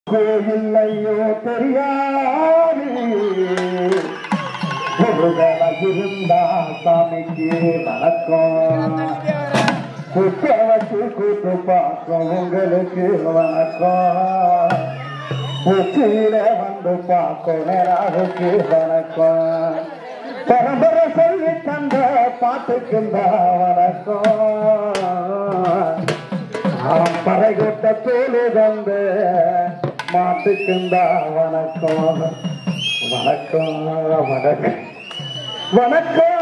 கோயில்லையோ தெரியாது ஒருவேளை இருந்தா சாமிக்கு வணக்கம் குத்த வச்சு கூத்து பார்க்கும் உங்களுக்கு வணக்கம் உச்சியில வந்து பார்க்கும் நேராவுக்கு வணக்கம் பரம்பரை சொல்லி தந்த பாட்டுக்கு வணக்கம் பறை கொட்ட தோலு தந்த மாட்டுக்குந்தா வணக்கம் வணக்கம் வணக்கம் வணக்கம்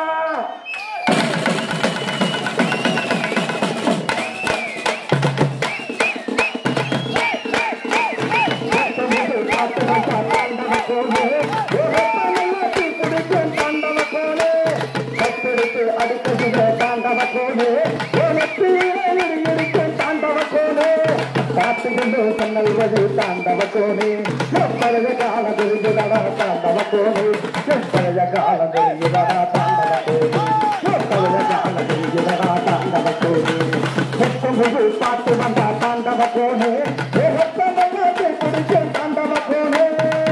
கண்ணல்வது தாண்டவ கோணி பழைய கால துரியுதடா தாண்டவ கோணி பழைய கால துரியுதடா தாண்டவ கோணி பழைய கால துரியுதடா தாண்டவ கோணி புது பாட்டு வந்தா தாண்டவ கோணி பிடிச்ச தாண்டவ கோணி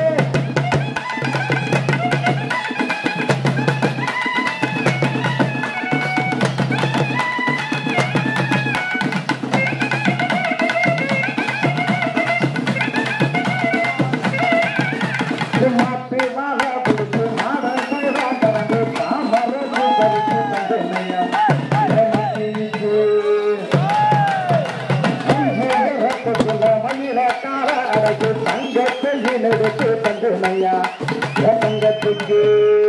தங்கத்துக்கு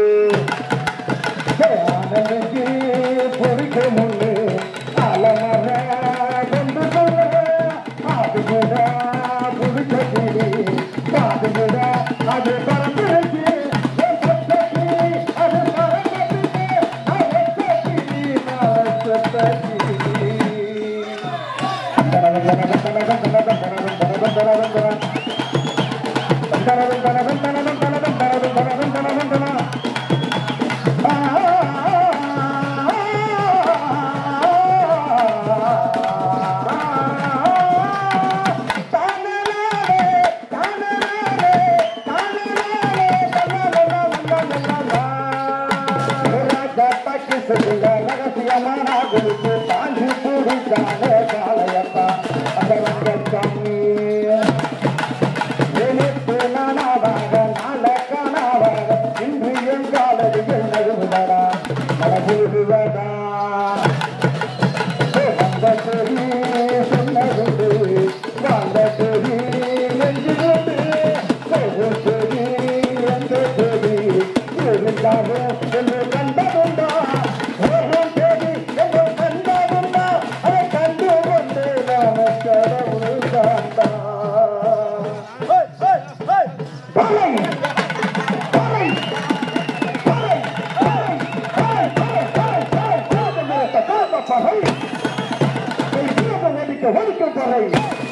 பொறிக்க முன்னு அலமர கொண்டு அது கூட புடிச்ச கிளி அது கூட அது பறந்துருச்சு அது பறந்துருச்சு அது கிளி ரகசியமான குருத்து தாண்டி கூடித்தானே காலையப்பா அந்த ரங்கசாமி எனக்கு நானாவாக நாளை காணாவாக இன்று எங்காலடியில் நழுவுதடா நழுவுவதா வந்த செடி சொன்னதுண்டு வாழ்ந்த செடி நெஞ்சுകൊണ്ട് ஒரு செடி எந்த செடி இருந்தாக என்று கண்டதுண்டா ஒரு செடி என்று கண்டதுண்டா அதை கண்டு கொண்டு நாம கடவுள் தாண்டா பறை பறை பறை பறை பறை பறை பறை பறை பறை ஒதுக்க பறை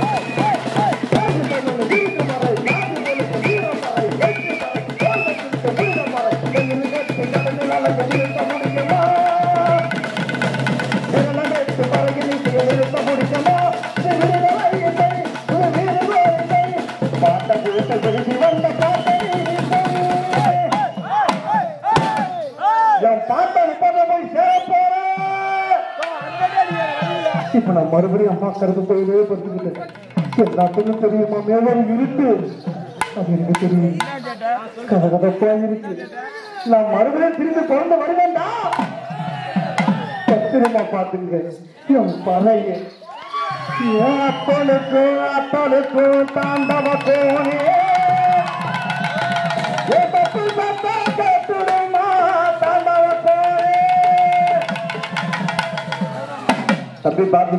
பாட்டை போய் சேர போறேன் இப்ப நான் மறுபடியும் அம்மா கருத்து போயிலே படுத்துக்கிட்டேன் எல்லாத்துக்கும் தெரியுமா மேல ஒரு இருட்டு அது எனக்கு தெரியும் கதகதப்பா இருக்கு நான் மறுபடியும் திரும்பி பிறந்து வருவேன்டா பத்திரமா பாத்துங்க என் பழைய என் அப்பனுக்கும் அப்பனுக்கும் தாண்டவ கோணே ஏ தப்பு தப்பா கேட்டுடுமா தாண்டவ கோணே தம்பி பார்த்து